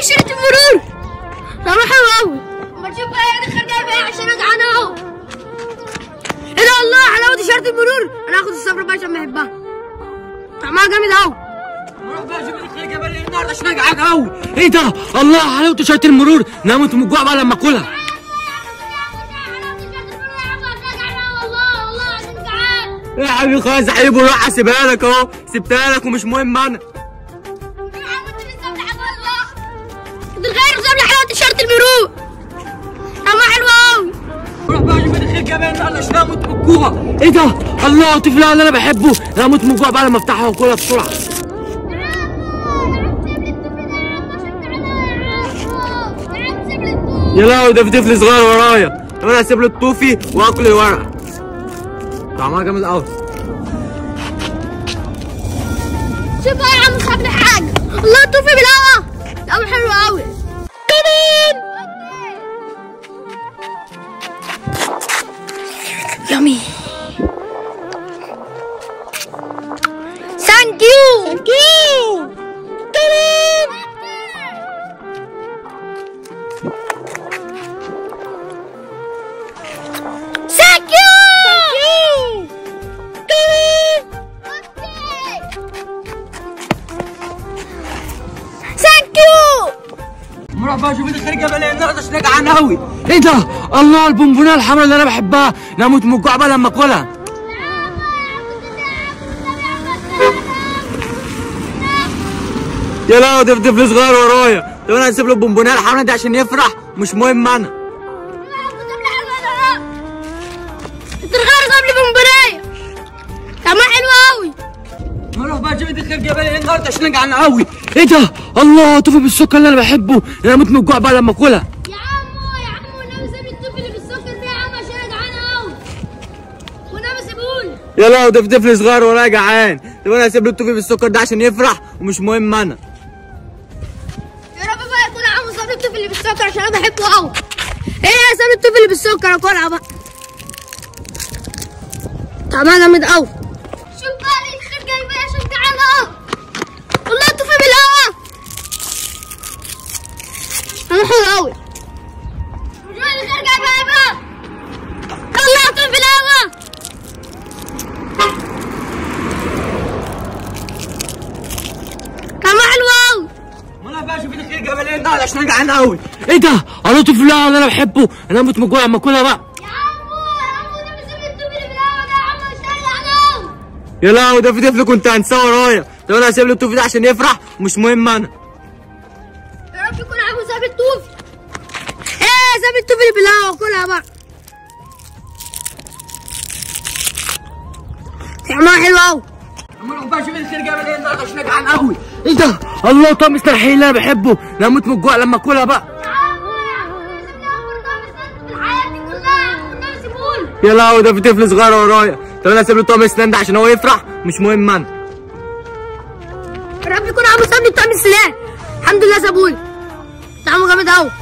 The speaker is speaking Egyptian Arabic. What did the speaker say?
شريط المرور طعمها حلو قوي ما تشوف بقى يا دخل جايب ايه عشان انا جعان اهو ايه ده الله حلاوه شريط المرور انا هاخد الصفرة بقى عشان بحبها طعمها جامد قوي روح بقى شوف الخير جبل ايه النهارده عشان انا جعان قوي ايه ده الله حلاوه شويه المرور انا هموت من الجوع بقى لما اكلها يا حبيبي خلاص يا حبيبي روح هسيبها لك اهو سبتها لك ومش مهم انا غير زي حلاوه تيشيرت المرور طعمها حلو قوي روح بقى شوف الخير جبل النهارده عشان هموت من الجوع ايه ده الله طفل اللي انا بحبه انا هموت من الجوع بقى لما افتحها واكلها بسرعه يا لهوي ده في طفل صغير ورايا طب انا هسيب له الطوفي واكل الورق طعمها جامد قوي شوف بقى يا عم صاحبنا حاجه الله توفي بالهوا طعمه حلو قوي كمان يامي ثانك يو ثانك يو كمان ثانك يو ثانك يو نروح بقى شوف الخير جبل ايه النهارده عشان انا جعان قوي ايه ده الله البونبونيه الحمراء اللي انا بحبها انا هموت من الجوع بقى لما اكلها يا لا ده في طفل صغير ورايا طب انا هسيب له البونبونيه الحمراء دي عشان يفرح مش مهم انا تتغير قبل بمبرايه طعمها حلو قوي نروح بقى شوف الخير جبل ايه النهارده عشان انا جعان قوي ايه ده الله توفي بالسكر اللي انا بحبه انا هموت من الجوع بقى لما اكلها يا عمو يا عمو والنبي سيب التوب اللي بالسكر ده يا عم عشان انا جعان قوي والنبي سيبهولي يا لا ده في طفل صغير ورايا جعان طب انا هسيب له التوفي بالسكر ده عشان يفرح ومش مهم انا يا رب بقى يكون عمو ساب التوب اللي بالسكر عشان انا بحبه قوي ايه ساب التوب اللي بالسكر اكلها بقى طعمها جامد قوي شوف بقى لي الخير جايب ايه عشان جعان قوي والله التوفي بالهوا انا حلو قوي شوف الخير جايب ايه بقى والله التوفي بالهوا طعمها حلو قوي وانا بقى شوف الخير جبل ايه النهارده عشان انا جعان قوي ايه ده الله طفل اللي انا بحبه انا هموت من الجوع لما اكلها بقى يا عمو يا عمو ده بيسيب التوب اللي بالهوا ده يا عمو مش قوي يا لا ده في طفل كنت هنساه ورايا طب انا هسيب له التوفي ده عشان يفرح ومش مهم انا يا رب يكون عامل ساب الطوف ايه ساب الطوف اللي بالهوا كلها بقى طعمها حلو قوي اما بقى شوف الخير جبل ايه النهارده عشان انا جعان قوي ايه ده الله طعم السرحين اللي انا بحبه انا هموت من الجوع لما اكلها بقى يا عمو يا عمو ده سيبني اكبر طعم السند في الحياه دي كلها يا عمو والنبي سيبهولي يا لا ده في طفل صغير ورايا طب انا هسيب له طعم السنان ده عشان هو يفرح مش مهم انا يا رب يكون عامل ساب لي طعم السلاح الحمد لله سابولي طعمه جامد قوي